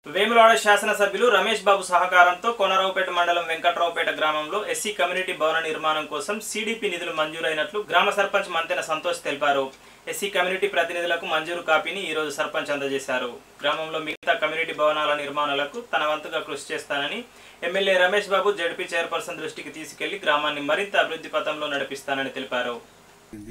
వేములవాడ శాసనసభ్యులు రమేష్ బాబు సహకారంతో కోనరావుపేట మండలం వెంకట్రావుపేట గ్రామంలో ఎస్సీ కమ్యూనిటీ భవన నిర్మాణం కోసం సీడీపీ నిధులు మంజూరైనట్లు గ్రామ సర్పంచ్ మంతెన సంతోష్ తెలిపారు ఎస్సీ కమ్యూనిటీ ప్రతినిధులకు మంజూరు కాపీని ఈ రోజు సర్పంచ్ అందజేశారు గ్రామంలో మిగతా కమ్యూనిటీ భవనాల నిర్మాణాలకు తన వంతుగా కృషి చేస్తానని MLA Ramesh Babu ZP chairperson దృష్టికి తీసుకెళ్లి గ్రామాన్ని మరింత అభివృద్ధి పథంలో నడిపిస్తానని తెలిపారు ఉంది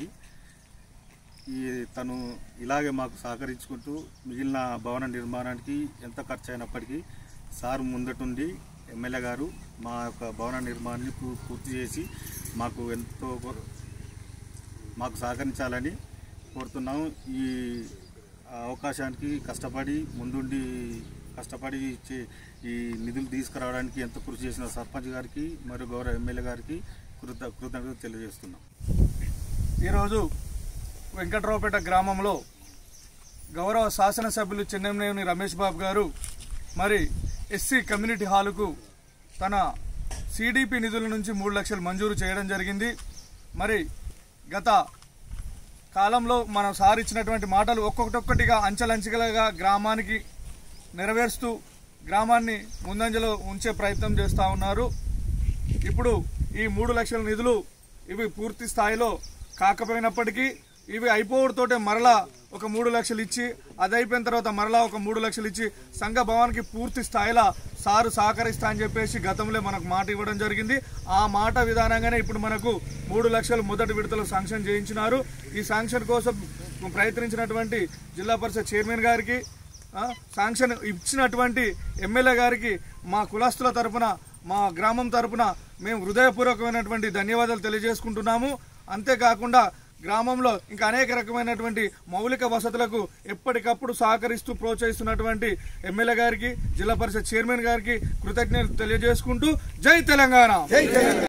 ఈ తను ఇలాగే మాకు సహకరించుకుంటూ మిగిలిన భవన నిర్మాణానికి ఎంత ఖర్చు అయినప్పటికీ సార్ ముందటుండి ఎమ్మెల్యే గారు మా యొక్క భవన నిర్మాణాన్ని పూ- పూర్తి చేసి మాకు ఎంతో కొ- మాకు సహకరించాలని కోరుతున్నాము ఈ అవకాశానికి కష్టపడి ముందుండి కష్టపడి ఇచ్చే ఈ నిధులు తీసుకురావడానికి ఎంత కృషి చేసిన సర్పంచ్ గారికి మరియు గౌరవ ఎమ్మెల్యే గారికి కృత కృతజ్ఞతలు తెలియజేస్తున్నాం ఈరోజు వెంకట్రావుపేట గ్రామంలో గౌరవ శాసనసభ్యులు చెన్నమనేని రమేష్ బాబు గారు మరి ఎస్సీ కమ్యూనిటీ హాలుకు తన సిడిపి నిధుల నుంచి మూడు లక్షలు మంజూరు చేయడం జరిగింది మరి గత కాలంలో మనం సార్ ఇచ్చినటువంటి మాటలు ఒక్కొక్కటొక్కటిగా అంచెలంచెలుగా గ్రామానికి నెరవేరుస్తూ గ్రామాన్ని ముందంజలో ఉంచే ప్రయత్నం చేస్తూ ఉన్నారు ఇప్పుడు ఈ మూడు లక్షల నిధులు ఇవి పూర్తి స్థాయిలో కాకపోయినప్పటికీ ఇవి అయిపోవడంతోటే మరలా ఒక మూడు లక్షలు ఇచ్చి అది అయిపోయిన తర్వాత మరలా ఒక మూడు లక్షలు ఇచ్చి సంఘ భవన్కి పూర్తి స్థాయిలో సారు సహకరిస్తా అని చెప్పేసి గతంలో మనకు మాట ఇవ్వడం జరిగింది ఆ మాట విధానంగానే ఇప్పుడు మనకు మూడు లక్షలు మొదటి విడతలో శాంక్షన్ చేయించినారు ఈ శాంక్షన్ కోసం ప్రయత్నించినటువంటి జిల్లా పరిషత్ చైర్మన్ గారికి ఆ, శాంక్షన్ ఇచ్చినటువంటి ఎమ్మెల్యే గారికి మా కులస్తుల తరపున మా గ్రామం తరపున మేము హృదయపూర్వకమైనటువంటి ధన్యవాదాలు తెలియజేసుకుంటున్నాము అంతేకాకుండా గ్రామంలో ఇంకా అనేక రకమైనటువంటి మౌలిక వసతులకు ఎప్పటికప్పుడు సహకరిస్తూ ప్రోత్సహిస్తున్నటువంటి ఎమ్మెల్యే గారికి జిల్లా పరిషత్ చైర్మన్ గారికి కృతజ్ఞతలు తెలియజేసుకుంటూ జై తెలంగాణ